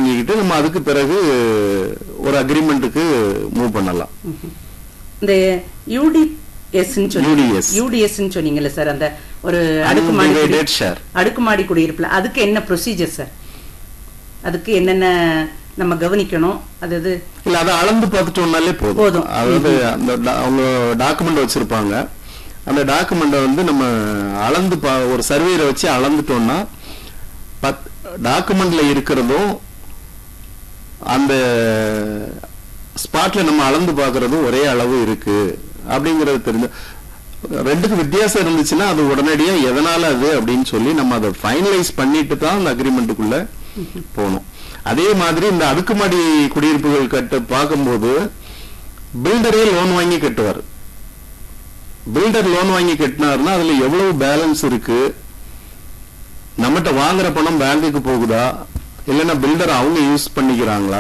வாங்கிக்கிட்டு நம்ம அதுக்கு பிறகு ஒரு அக்ரிமெண்ட்டுக்கு மூவ் பண்ணலாம் இந்த யூடிஎஸ் UDS. யூடிஎஸ் சொன்னீங்கல்ல சார் அந்த ஒரு அடுக்குமாடி குடி- Undivided share. அடுக்குமாடி குடியிருப்புல அதுக்கு என்ன ப்ரொசீஜர் சார் அதுக்கு என்னென்ன நம்ம கவனிக்கணும் அது இது இல்ல அதை அளந்து பார்த்துட்டோம்னாலே போதும் போதும். அதாவது அந்த டா- அவங்க டாக்குமெண்ட் வச்சிருப்பாங்க அந்த டாக்குமெண்ட்டை வந்து நம்ம அளந்து பா ஒரு சர்வேல வச்சு அளந்துட்டோம்னா பத் டாக்குமெண்ட்ல இருக்கிறதும் அந்த ஸ்பாட்ல நம்ம அளந்து பார்க்கறதும் ஒரே அளவு இருக்கு அப்படிங்கறது தெரிஞ்சு ரெண்டுக்கு வித்தியாசம் இருந்துச்சுன்னா அது உடனடியா எதனால அது அப்படின்னு சொல்லி நம்ம அதை ஃபைனலைஸ் பண்ணிட்டு தான் அந்த அக்ரிமெண்ட்டுக்குள்ள போகணும் அதே மாதிரி இந்த அடுக்குமாடி குடியிருப்புகள் கட்ட பார்க்கும்போது பில்டரே லோன் வாங்கி கட்டுவார் பில்டர் லோன் வாங்கி கட்டினாருன்னா அதுல எவ்வளவு பேலன்ஸ் இருக்கு நம்மகிட்ட வாங்குற பணம் பேங்குக்கு போகுதா இல்லைன்னா பில்டர் அவங்க யூஸ் பண்ணிக்கிறாங்களா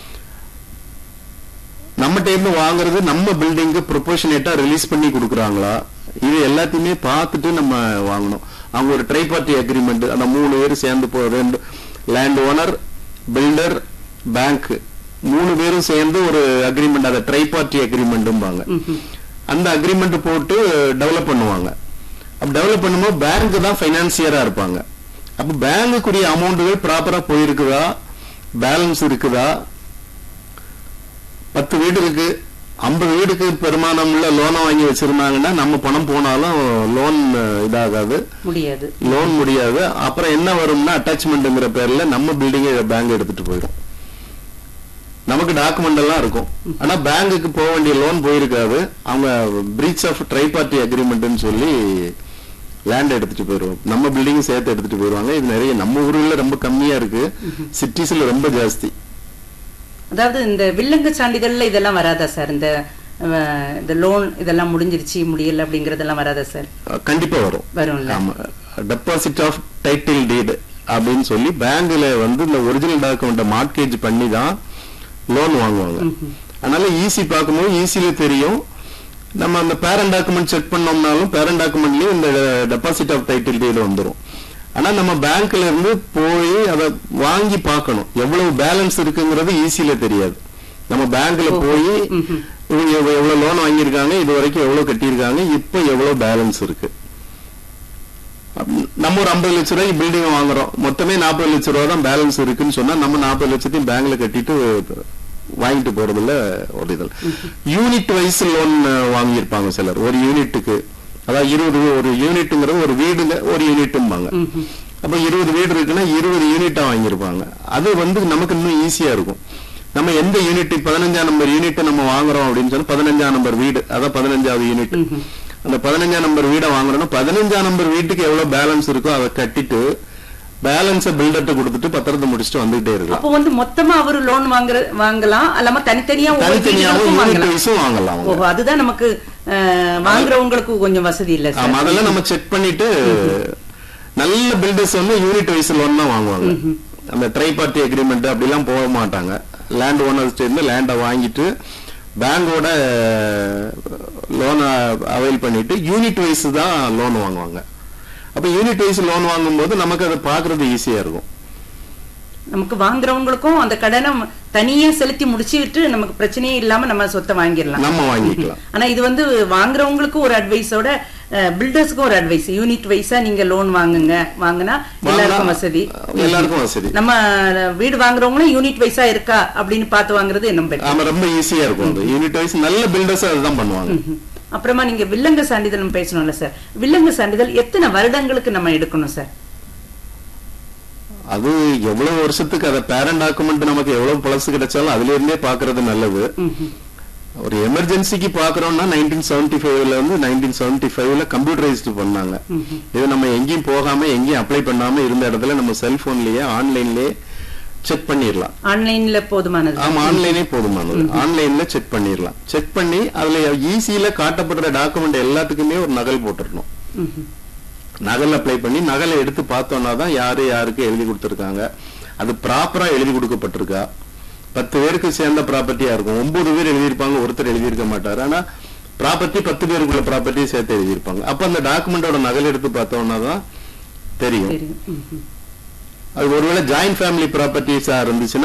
நம்மகிட்ட இருந்து வாங்குறது நம்ம பில்டிங்க்கு ப்ரொபோஷனேட்டா ரிலீஸ் பண்ணி கொடுக்குறாங்களா இது எல்லாத்தையுமே பார்த்துட்டு நம்ம வாங்கணும் அவங்க ஒரு ட்ரை பார்ட்டி அக்ரிமெண்ட் அந்த மூணு பேர் சேர்ந்து போ ரெண்டு லேண்ட் ஓனர் பில்டர் பேங்க் மூணு பேரும் சேர்ந்து ஒரு அக்ரிமெண்ட் அதை ட்ரை பார்ட்டி அக்ரிமெண்ட்டும்பாங்க அந்த அக்ரிமெண்ட் போட்டு டெவலப் பண்ணுவாங்க அப்ப டெவலப் பண்ணும்போது பேங்க் தான் ஃபைனான்சியரா இருப்பாங்க அப்ப பேங்குக்குரிய அமௌண்ட்டுகள் ப்ராப்பரா போயிருக்குதா பேலன்ஸ் இருக்குதா பத்து வீடு இருக்கு ஐம்பது வீடுக்கு பெருமானம் உள்ள லோனை வாங்கி வச்சிருந்தாங்கன்னா நம்ம பணம் போனாலும் லோன் இதாகாது முடியாது லோன் முடியாது அப்புறம் என்ன வரும்னா அட்டாச்மெண்ட்ங்கிற பேர்ல நம்ம பில்டிங்கை பேங்க் எடுத்துட்டு போயிடும் நமக்கு டாக்குமெண்ட் எல்லாம் இருக்கும் ஆனா பேங்குக்கு போக வேண்டிய லோன் போயிருக்காது அவங்க பிரீச் ஆஃப் ட்ரை பார்ட்டி அக்ரிமெண்ட்னு சொல்லி லேண்ட் எடுத்துட்டு போயிருவோம் நம்ம பில்டிங் சேர்த்து எடுத்துட்டு போயிருவாங்க இது நிறைய நம்ம ஊர்ல ரொம்ப கம்மியா இருக்கு சிட்டிஸ்ல ரொம்ப ஜாஸ்தி அதாவது இந்த வில்லங்க சான்றிதழ்ல இதெல்லாம் வராதா சார் இந்த அஹ், இந்த லோன் இதெல்லாம் முடிஞ்சிருச்சு முடியல அப்படிங்கறதெல்லாம் வராதா சார் அஹ் கண்டிப்பா வரும் வரும்ல ஆமா டெபாசிட் ஆஃப் டைட்டில் டீடு அப்படின்னு சொல்லி பேங்க்ல வந்து இந்த ஒரிஜினல் டாக்குமெண்ட்டை மார்க்கேஜ் பண்ணி தான் லோன் வாங்குவாங்க அதனால ஈஸி பார்க்கும்போது ஈஸியில தெரியும் நம்ம அந்த பேரண்ட் டாக்குமெண்ட் செக் பண்ணோம்னாலும் பேரண்ட் டாக்குமெண்ட்லயும் இந்த டெபாசிட் ஆஃப் டைட்டில் டீடு வந்துரும் ஆனா நம்ம பேங்க்ல இருந்து போய் அதை வாங்கி பார்க்கணும் எவ்வளவு பேலன்ஸ் இருக்குங்கிறது ஈஸியில தெரியாது நம்ம பேங்க்ல போய் இவங்க எவ்வ- எவ்வளவு லோன் வாங்கியிருக்காங்க இது வரைக்கும் எவ்வளவு கட்டியிருக்காங்க இப்போ எவ்வளவு பேலன்ஸ் இருக்கு அப்ப நம்ம ஒரு ஐம்பது லட்ச ரூபாய்க்கு பில்டிங் வாங்குறோம் மொத்தமே நாற்பது லட்ச ரூபா தான் பேலன்ஸ் இருக்குன்னு சொன்னா நம்ம நாற்பது லட்சத்தையும் பேங்க்ல கட்டிட்டு வாங்கிட்டு போறதுல ஒரு இதில் யூனிட் வைஸ் லோன் வாங்கியிருப்பாங்க சிலர் ஒரு யூனிட்டுக்கு அதாவது இருபது ஒரு யூனிட்டுங்கிறது ஒரு வீடுங்க ஒரு யூனிட்டும்பாங்க அப்ப இருபது வீடு இருக்குன்னா இருபது யூனிட்டா வாங்கியிருப்பாங்க அது வந்து நமக்கு இன்னும் ஈஸியா இருக்கும் நம்ம எந்த யூனிட் பதினஞ்சாம் நம்பர் யூனிட் நம்ம வாங்குறோம் அப்படின்னு சொன்னா பதினஞ்சாம் நம்பர் வீடு அதான் பதினஞ்சாவது யூனிட் அந்த பதினஞ்சாம் நம்பர் வீடை வாங்குறோம்னா பதினஞ்சாம் நம்பர் வீட்டுக்கு எவ்வளவு பேலன்ஸ் இருக்கோ அதை கட்டிட்டு பேலன்ஸை பில்டர்ட்ட கொடுத்துட்டு பத்திரத்தை முடிச்சுட்டு வந்துகிட்டே இருக்கலாம் அப்போ வந்து மொத்தமா அவரு லோன் வாங்குற வாங்கலாம் அல்லாம தனித்தனியா ஒவ்வொரு தனித்தனியாவும் வீடுகளுக்கும் யூனிட் வாங்கலாம் வைஸும் வாங்கலாம் அவங்க ஓஹோ அதுதான் நமக்கு அஹ், வாங்குறவங்களுக்கு கொஞ்சம் வசதி இல்ல சார் ஆமா அதெல்லாம் நம்ம செக் பண்ணிட்டு நல்ல பில்டர்ஸ் வந்து யூனிட் வைஸ் லோன் தான் வாங்குவாங்க அந்த ட்ரை பார்ட்டி அக்ரிமெண்ட் அப்படிலாம் போக மாட்டாங்க லேண்ட் ஓனர்ஸ் இருந்து லேண்டை வாங்கிட்டு பேங்கோட லோனை அவைல் பண்ணிட்டு யூனிட் வைஸ் தான் லோன் வாங்குவாங்க அப்ப யூனிட் வைஸ் லோன் வாங்கும்போது நமக்கு அதை பாக்குறது ஈஸியா இருக்கும் நமக்கு வாங்குறவங்களுக்கும் அந்த கடனை தனியா செலுத்தி முடிச்சுட்டு நமக்கு பிரச்சனையே இல்லாம நம்ம சொத்தை வாங்கிடலாம் நம்ம வாங்கிக்கலாம் ஆனா இது வந்து வாங்குறவங்களுக்கும் ஒரு அட்வைஸோட பில்டர்ஸ்க்கும் ஒரு அட்வைஸ் யூனிட் வைஸா நீங்க லோன் வாங்குங்க வாங்குனா எல்லாருக்கும் வசதி எல்லாருக்கும் வசதி நம்ம வீடு வாங்குறவங்களும் யூனிட் வைஸா இருக்கா அப்படின்னு பார்த்து வாங்குறது இன்னும் பெட்டர் ஆமா ரொம்ப ஈஸியா இருக்கும் அது யூனிட் வைஸ் நல்ல பில்டர்ஸ் அதுதான் பண்ணுவாங்க அப்புறமா நீங்க வில்லங்க சான்றிதழ் நம்ம பேசணும்ல சார் வில்லங்க சான்றிதழ் எத்தனை வருடங்களுக்கு நம்ம எடுக்கணும் சார் அது எவ்வளவு வருஷத்துக்கு அதை பேரண்ட் டாக்குமெண்ட் நமக்கு எவ்வளவு பழசு கிடைச்சாலும் அதுல இருந்தே பாக்குறது நல்லது ஒரு எமர்ஜென்சிக்கு பாக்குறோம்னா நைன்டீன் செவன்டி ஃபைவ்ல வந்து நைன்டீன் செவன்டி ஃபைவ்ல கம்ப்யூட்டரைஸ்டு பண்ணாங்க இது நம்ம எங்கேயும் போகாம எங்கேயும் அப்ளை பண்ணாம இருந்த இடத்துல நம்ம செல்போன்லயே ஆன்லைன்லயே செக் பண்ணிடலாம் ஆன்லைன்ல போதுமானது ஆமா ஆன்லைனே போதுமானது ஆன்லைன்ல செக் பண்ணிடலாம் செக் பண்ணி அதுல ஈஸியில காட்டப்படுற டாக்குமெண்ட் எல்லாத்துக்குமே ஒரு நகல் போட்டுறணும் ம்ஹும். நகல் அப்ளை பண்ணி நகலை எடுத்து பார்த்தோம்னா தான் யாரு யாருக்கு எழுதி கொடுத்துருக்காங்க அது ப்ராப்பரா எழுதி கொடுக்கப்பட்டிருக்கா பத்து பேருக்கு சேர்ந்த ப்ராப்பர்ட்டியா இருக்கும் ஒன்பது பேர் எழுதியிருப்பாங்க ஒருத்தர் எழுதியிருக்க மாட்டாரு ஆனா ப்ராப்பர்ட்டி பத்து பேருக்குள்ள ப்ராப்பர்ட்டியை சேர்த்து எழுதியிருப்பாங்க அப்ப அந்த டாக்குமெண்டோட நகல் எடுத்து பார்த்தோம்னா தான் தெரியும் தெரியும் ம்ஹும். அது ஒருவேளை ஜாயிண்ட் ஃபேமிலி ப்ராப்பர்ட்டிஸா இருந்துச்சுன்னா